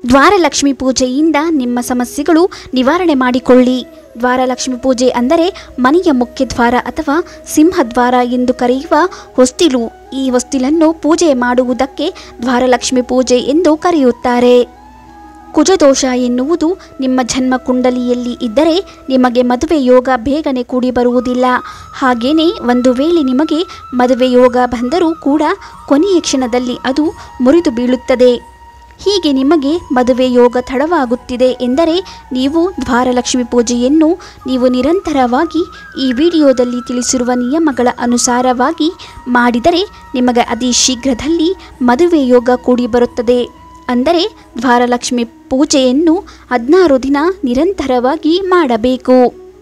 ದ್ವಾರಲಕ್ಷ್ಮಿ ಪೂಜೆಯಿಂದ ನಿಮ್ಮ ಸಮಸ್ಯೆಗಳು ನಿವಾರಣೆ ಮಾಡಿಕೊಳ್ಳಿ ದ್ವಾರಲಕ್ಷ್ಮಿ ಪೂಜೆ ಅಂದರೆ ಮನೆಯ ಮುಖ್ಯ ದ್ವಾರ ಅಥವಾ ಸಿಂಹದ್ವಾರ ಎಂದು ಕರೆಯುವ ಹೊಸ್ತಿಲು ಈ ಹೊಸ್ತಿಲನ್ನು ಪೂಜೆ ಮಾಡುವುದಕ್ಕೆ ದ್ವಾರಲಕ್ಷ್ಮಿ ಪೂಜೆ ಎಂದು ಕರೆಯುತ್ತಾರೆ ಕುಜದೋಷ ಎನ್ನುವುದು ನಿಮ್ಮ ಜನ್ಮ ಕುಂಡಲಿಯಲ್ಲಿ ಇದ್ದರೆ ನಿಮಗೆ ಮದುವೆ ಯೋಗ ಬೇಗನೆ ಕೂಡಿ ಬರುವುದಿಲ್ಲ ಹಾಗೇನೇ ಒಂದು ವೇಳೆ ನಿಮಗೆ ಮದುವೆ ಯೋಗ ಬಂದರೂ ಕೂಡ ಕೊನೆಯ ಕ್ಷಣದಲ್ಲಿ ಅದು ಮುರಿದು ಬೀಳುತ್ತದೆ ಹೀಗೆ ನಿಮಗೆ ಮದುವೆ ಯೋಗ ತಡವಾಗುತ್ತಿದೆ ಎಂದರೆ ನೀವು ದ್ವಾರಲಕ್ಷ್ಮಿ ಪೂಜೆಯನ್ನು ನೀವು ನಿರಂತರವಾಗಿ ಈ ವಿಡಿಯೋದಲ್ಲಿ ತಿಳಿಸಿರುವ ನಿಯಮಗಳ ಅನುಸಾರವಾಗಿ ಮಾಡಿದರೆ ನಿಮಗೆ ಅತಿ ಶೀಘ್ರದಲ್ಲಿ ಮದುವೆ ಯೋಗ ಕೂಡಿ ಬರುತ್ತದೆ ಅಂದರೆ ದ್ವಾರಲಕ್ಷ್ಮಿ ಪೂಜೆಯನ್ನು ಹದಿನಾರು ದಿನ ನಿರಂತರವಾಗಿ ಮಾಡಬೇಕು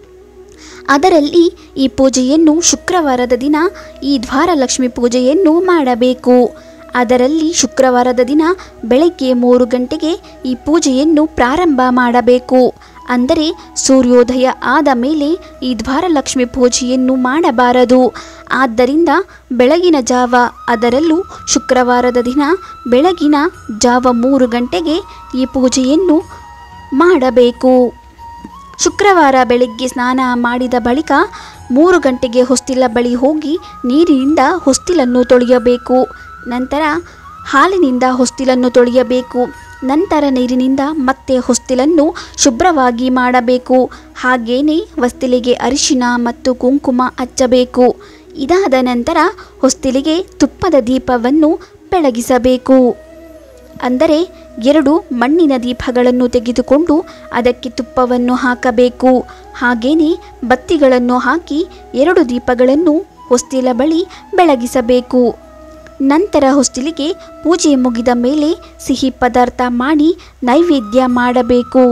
ಅದರಲ್ಲಿ ಈ ಪೂಜೆಯನ್ನು ಶುಕ್ರವಾರದ ದಿನ ಈ ದ್ವಾರಲಕ್ಷ್ಮಿ ಪೂಜೆಯನ್ನು ಮಾಡಬೇಕು ಅದರಲ್ಲಿ ಶುಕ್ರವಾರದ ದಿನ ಬೆಳಗ್ಗೆ ಮೂರು ಗಂಟೆಗೆ ಈ ಪೂಜೆಯನ್ನು ಪ್ರಾರಂಭ ಮಾಡಬೇಕು ಅಂದರೆ ಸೂರ್ಯೋದಯ ಆದ ಮೇಲೆ ಈ ದ್ವಾರಲಕ್ಷ್ಮಿ ಪೂಜೆಯನ್ನು ಮಾಡಬಾರದು ಆದ್ದರಿಂದ ಬೆಳಗಿನ ಜಾವ ಅದರಲ್ಲೂ ಶುಕ್ರವಾರದ ದಿನ ಬೆಳಗಿನ ಜಾವ ಮೂರು ಗಂಟೆಗೆ ಈ ಪೂಜೆಯನ್ನು ಮಾಡಬೇಕು ಶುಕ್ರವಾರ ಬೆಳಗ್ಗೆ ಸ್ನಾನ ಮಾಡಿದ ಬಳಿಕ ಮೂರು ಗಂಟೆಗೆ ಹೊಸ್ತಿಲ ಬಳಿ ಹೋಗಿ ನೀರಿನಿಂದ ಹೊಸ್ತಿಲನ್ನು ತೊಳೆಯಬೇಕು ನಂತರ ಹಾಲಿನಿಂದ ಹೊಸ್ತಿಲನ್ನು ತೊಳೆಯಬೇಕು ನಂತರ ನೀರಿನಿಂದ ಮತ್ತೆ ಹೊಸ್ತಿಲನ್ನು ಶುಭ್ರವಾಗಿ ಮಾಡಬೇಕು ಹಾಗೇನೆ ಹೊಸ್ತಿಲಿಗೆ ಅರಿಶಿನ ಮತ್ತು ಕುಂಕುಮ ಹಚ್ಚಬೇಕು ಇದಾದ ನಂತರ ಹೊಸ್ತಿಲಿಗೆ ತುಪ್ಪದ ದೀಪವನ್ನು ಬೆಳಗಿಸಬೇಕು ಅಂದರೆ ಎರಡು ಮಣ್ಣಿನ ದೀಪಗಳನ್ನು ತೆಗೆದುಕೊಂಡು ಅದಕ್ಕೆ ತುಪ್ಪವನ್ನು ಹಾಕಬೇಕು ಹಾಗೇನೆ ಬತ್ತಿಗಳನ್ನು ಹಾಕಿ ಎರಡು ದೀಪಗಳನ್ನು ಹೊಸ್ತಿಲ ಬಳಿ ಬೆಳಗಿಸಬೇಕು ನಂತರ ಹೊಸ್ತಿಲಿಗೆ ಪೂಜೆ ಮುಗಿದ ಮೇಲೆ ಸಿಹಿ ಪದಾರ್ಥ ಮಾಡಿ ನೈವೇದ್ಯ ಮಾಡಬೇಕು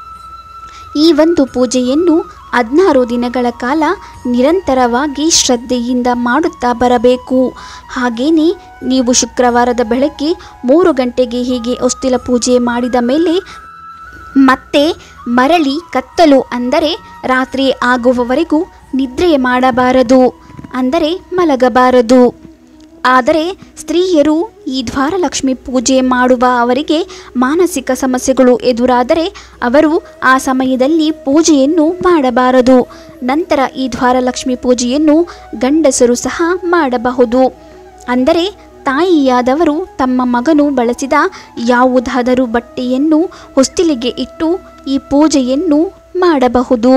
ಈ ಒಂದು ಪೂಜೆಯನ್ನು ಹದಿನಾರು ದಿನಗಳ ಕಾಲ ನಿರಂತರವಾಗಿ ಶ್ರದ್ಧೆಯಿಂದ ಮಾಡುತ್ತಾ ಬರಬೇಕು ಹಾಗೆಯೇ ನೀವು ಶುಕ್ರವಾರದ ಬೆಳಗ್ಗೆ ಮೂರು ಗಂಟೆಗೆ ಹೀಗೆ ಹೊಸ್ತಿಲ ಪೂಜೆ ಮಾಡಿದ ಮೇಲೆ ಮತ್ತೆ ಮರಳಿ ಕತ್ತಲು ಅಂದರೆ ರಾತ್ರಿ ಆಗುವವರೆಗೂ ನಿದ್ರೆ ಮಾಡಬಾರದು ಅಂದರೆ ಮಲಗಬಾರದು ಆದರೆ ಸ್ತ್ರೀಯರು ಈ ದ್ವಾರಲಕ್ಷ್ಮಿ ಪೂಜೆ ಮಾಡುವ ಅವರಿಗೆ ಮಾನಸಿಕ ಸಮಸ್ಯೆಗಳು ಎದುರಾದರೆ ಅವರು ಆ ಸಮಯದಲ್ಲಿ ಪೂಜೆಯನ್ನು ಮಾಡಬಾರದು ನಂತರ ಈ ದ್ವಾರಲಕ್ಷ್ಮಿ ಪೂಜೆಯನ್ನು ಗಂಡಸರು ಸಹ ಮಾಡಬಹುದು ಅಂದರೆ ತಾಯಿಯಾದವರು ತಮ್ಮ ಮಗನು ಬಳಸಿದ ಯಾವುದಾದರೂ ಬಟ್ಟೆಯನ್ನು ಹೊಸ್ತಿಲಿಗೆ ಇಟ್ಟು ಈ ಪೂಜೆಯನ್ನು ಮಾಡಬಹುದು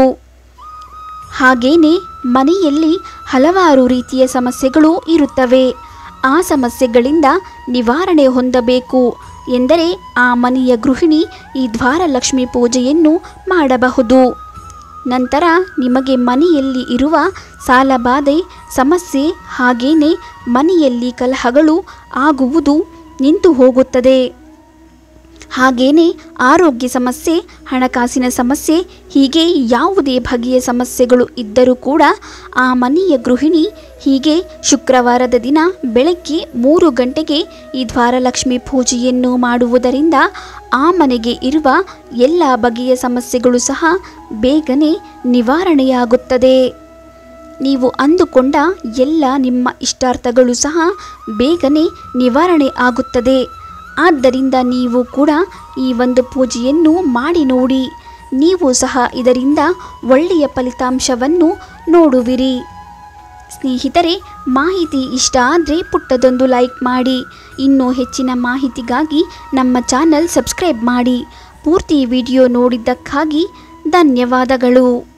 ಹಾಗೇನೆ ಮನೆಯಲ್ಲಿ ಹಲವಾರು ರೀತಿಯ ಸಮಸ್ಯೆಗಳು ಇರುತ್ತವೆ ಆ ಸಮಸ್ಯೆಗಳಿಂದ ನಿವಾರಣೆ ಹೊಂದಬೇಕು ಎಂದರೆ ಆ ಮನೆಯ ಗೃಹಿಣಿ ಈ ದ್ವಾರಲಕ್ಷ್ಮಿ ಪೂಜೆಯನ್ನು ಮಾಡಬಹುದು ನಂತರ ನಿಮಗೆ ಮನೆಯಲ್ಲಿ ಇರುವ ಸಾಲಬಾಧೆ ಸಮಸ್ಯೆ ಹಾಗೇನೆ ಮನೆಯಲ್ಲಿ ಕಲಹಗಳು ಆಗುವುದು ನಿಂತು ಹೋಗುತ್ತದೆ ಹಾಗೇನೆ ಆರೋಗ್ಯ ಸಮಸ್ಯೆ ಹಣಕಾಸಿನ ಸಮಸ್ಯೆ ಹೀಗೆ ಯಾವುದೇ ಬಗೆಯ ಸಮಸ್ಯೆಗಳು ಇದ್ದರೂ ಕೂಡ ಆ ಮನೆಯ ಗೃಹಿಣಿ ಹೀಗೆ ಶುಕ್ರವಾರದ ದಿನ ಬೆಳಗ್ಗೆ ಮೂರು ಗಂಟೆಗೆ ಈ ದ್ವಾರಲಕ್ಷ್ಮಿ ಪೂಜೆಯನ್ನು ಮಾಡುವುದರಿಂದ ಆ ಮನೆಗೆ ಇರುವ ಎಲ್ಲ ಬಗೆಯ ಸಮಸ್ಯೆಗಳು ಸಹ ಬೇಗನೆ ನಿವಾರಣೆಯಾಗುತ್ತದೆ ನೀವು ಅಂದುಕೊಂಡ ಎಲ್ಲ ನಿಮ್ಮ ಇಷ್ಟಾರ್ಥಗಳು ಸಹ ಬೇಗನೆ ನಿವಾರಣೆ ಆಗುತ್ತದೆ ಆದ್ದರಿಂದ ನೀವು ಕೂಡ ಈ ಒಂದು ಪೂಜೆಯನ್ನು ಮಾಡಿ ನೋಡಿ ನೀವು ಸಹ ಇದರಿಂದ ಒಳ್ಳೆಯ ಫಲಿತಾಂಶವನ್ನು ನೋಡುವಿರಿ ಸ್ನೇಹಿತರೆ ಮಾಹಿತಿ ಇಷ್ಟ ಆದರೆ ಪುಟ್ಟದೊಂದು ಲೈಕ್ ಮಾಡಿ ಇನ್ನೂ ಹೆಚ್ಚಿನ ಮಾಹಿತಿಗಾಗಿ ನಮ್ಮ ಚಾನಲ್ ಸಬ್ಸ್ಕ್ರೈಬ್ ಮಾಡಿ ಪೂರ್ತಿ ವಿಡಿಯೋ ನೋಡಿದ್ದಕ್ಕಾಗಿ ಧನ್ಯವಾದಗಳು